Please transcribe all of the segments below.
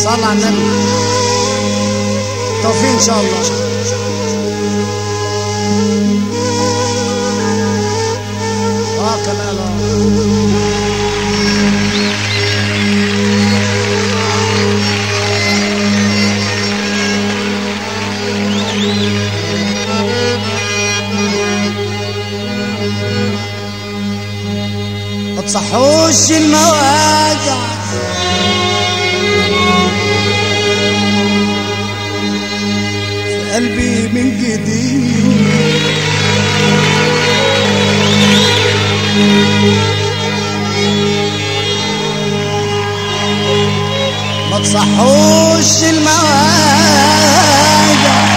صل على النبي توفيق ان شاء الله اه كمان اه ما تصحوش المواجع في قلبي من جديد ما تصحوش المواجع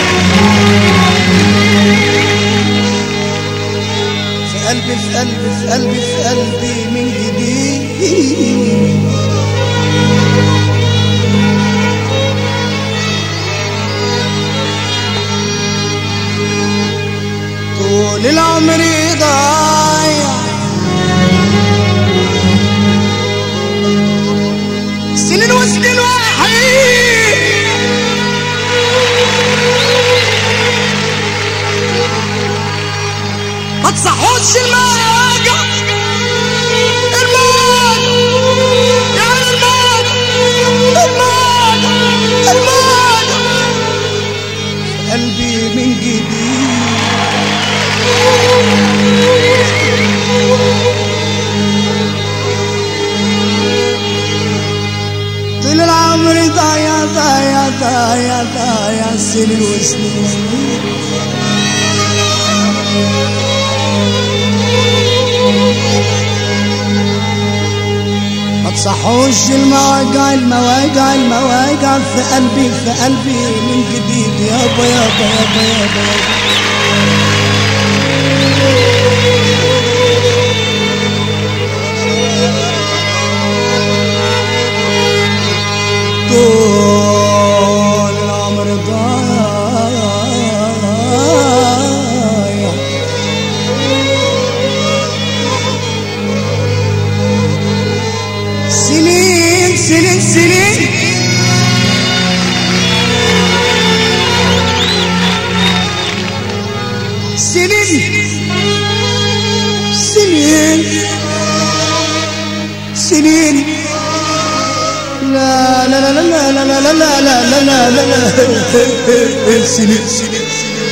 في قلبي في قلبي في قلبي في قلبي من جديد طول العمر ضايع سنين وسنين وحيد ما تصحوش المواجع الموت يعني الموت الموت الموت في قلبي من جديد طول العمر ضايع ضايع ضايع ضايع سنين وسنين ما تصحوش المواجع المواجع المواجع في قلبي في قلبي من جديد يابا يابا يابا يابا, يابا. طول العمر ضايع سنين سنين سنين سنين سنين سنين لا لا لا لا لا لا لا لا لا لا لا لا سنين سنين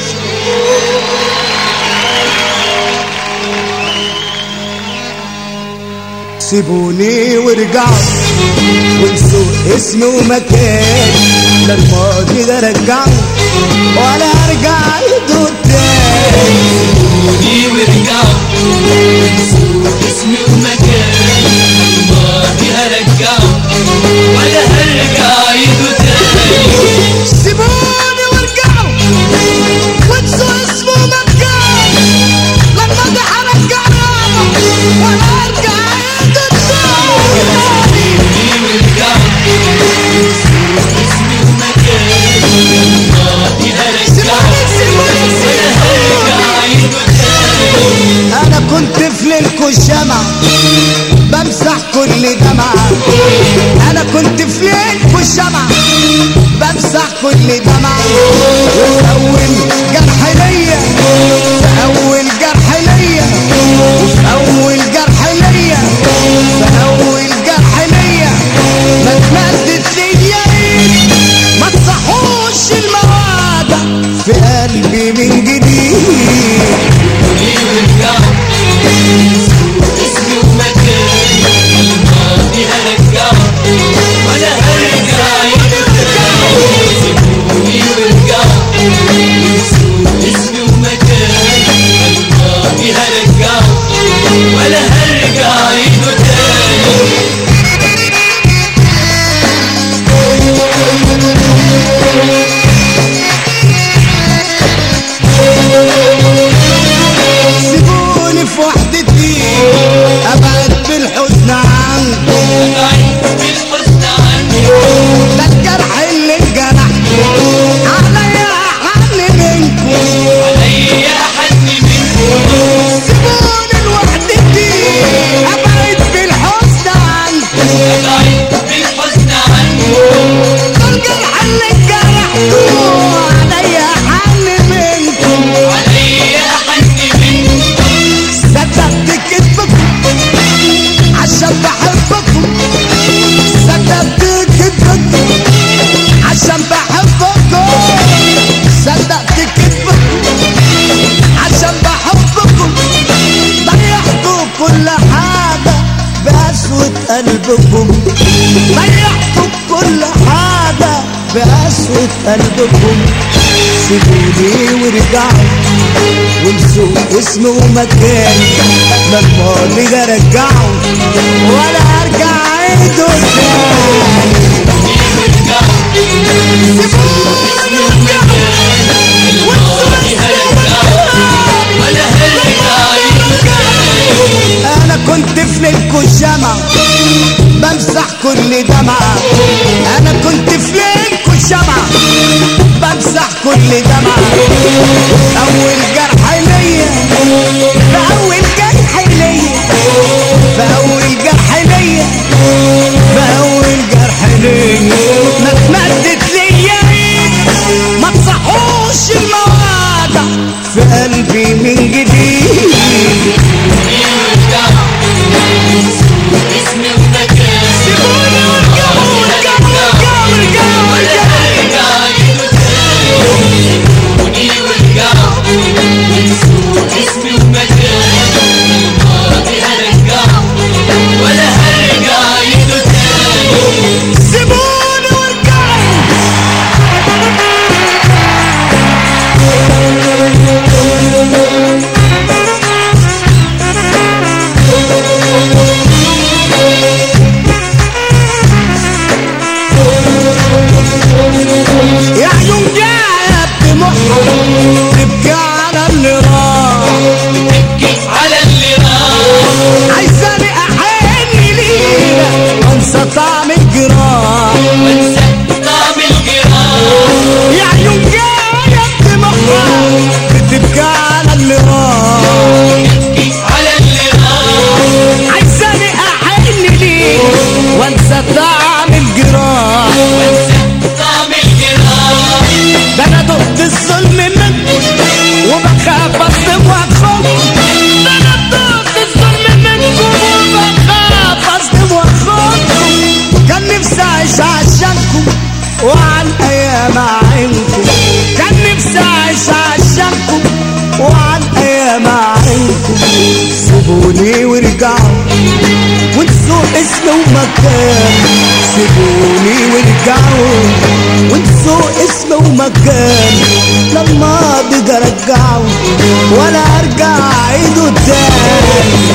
سيبوني وارجعوا وانسوا اسمي ومكاني لا الماضي ده رجعوا ولا ارجع ايده تاني سيبوني وارجعوا انسوا اسمي ومكاني الماضي هرجعه ولا هرجع ايده تاني سيبوني وارجعوا وانسوا اسمه ومكاني لما ده هرجع يابا ولا ارجع ايده تاني سيبوني وارجعوا انسوا اسمي ومكاني الماضي هرجعه سيبوني سيبوني ولا سيبوني هرجع ايده تاني انا كنت في ليلكوا الجامعة بمسح كل دمعة انا كنت في ليلكوا الجامعة بمسح كل دمعة وفي اول جرح ليا في اول جرح ليا وفي اول جرح ليا في اول جرح ليا ما اتمدت ليا ايد ما تصحوش المواجع في قلبي من جديد سيبوني وارجعوا انسوا اسمي ومكاني الماضي هرجعه ولا هرجع ايده تاني سيبوني وارجعوا انسوا اسمي ومكاني الماضي هرجعه ولا هرجع ايده تاني سيبوني في وحدتي قلبكم ضيعتوا كل حاجة بقسوة قلبكم سيبوني وارجعوا وانسوا اسمي ومكاني لا الماضي ارجعه ولا ارجع اعيده تاني انا كنت في ليلكوا الشمع بمسح كل دمعة انا كنت في ليلكوا الشمع بمسح كل دمعة اول جرح ليا باول جرح ليا باول جرح ليا باول جرح ليا ما اتمدت ليا ايد ما تصحوش المواجع في قلبي من جديد اسمي ومكاني سيبوني وارجعوا وارجعوا وارجعوا وارجعوا وارجعوا سيبوني وارجعوا يا عيون جاية بدموعها تبكي على اللي راح عايزاني احن ليها وانسى طعم الجراح يا عيون جاية بدموعها بتبكي على اللي راح عايزاني احن ليها وانسى طعم الجراح ده انا دقت الظلم منك وبخاف اصدم واخاف ده انا دقت الظلم منكم وبخاف اصدم واخاف كان نفسي اعيش عشانكم وعن ايام عينكم كان نفسي اعيش عشانكم وعن ايام عينكم سيبوني وارجعوا وانسوا اسمي ومكان سيبوني وارجعوا وانسوا اسمي ومكان لما اقدر ارجعه ولا ارجع اعيده تاني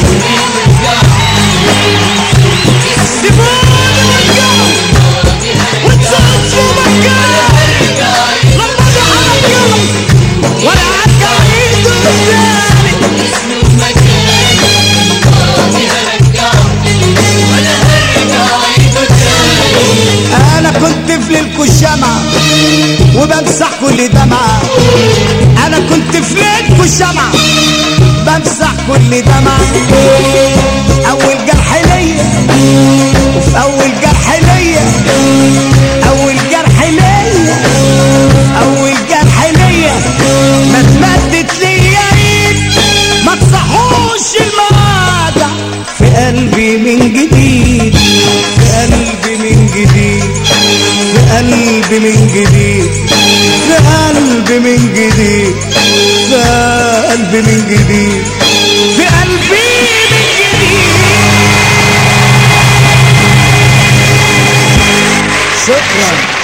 سيبوني وارجعوا وانسوا اسمي ومكان لما اقدر ارجعه ولا ارجع اعيده تاني انا كنت في ليلكوا الشمعة وبمسح كل دمعة انا كنت في ليلكوا الشمعة بمسح كل دمعة اول جرح ليا وفي اول جرح ليا اول جرح ليا اول جرح ليا ما اتمدت ليا ايد ما تصحوش المواجع في قلبي من جديد في قلبي من جديد في قلبي من جديد في قلبي من جديد في قلبي من جديد في قلبي من جديد شكرا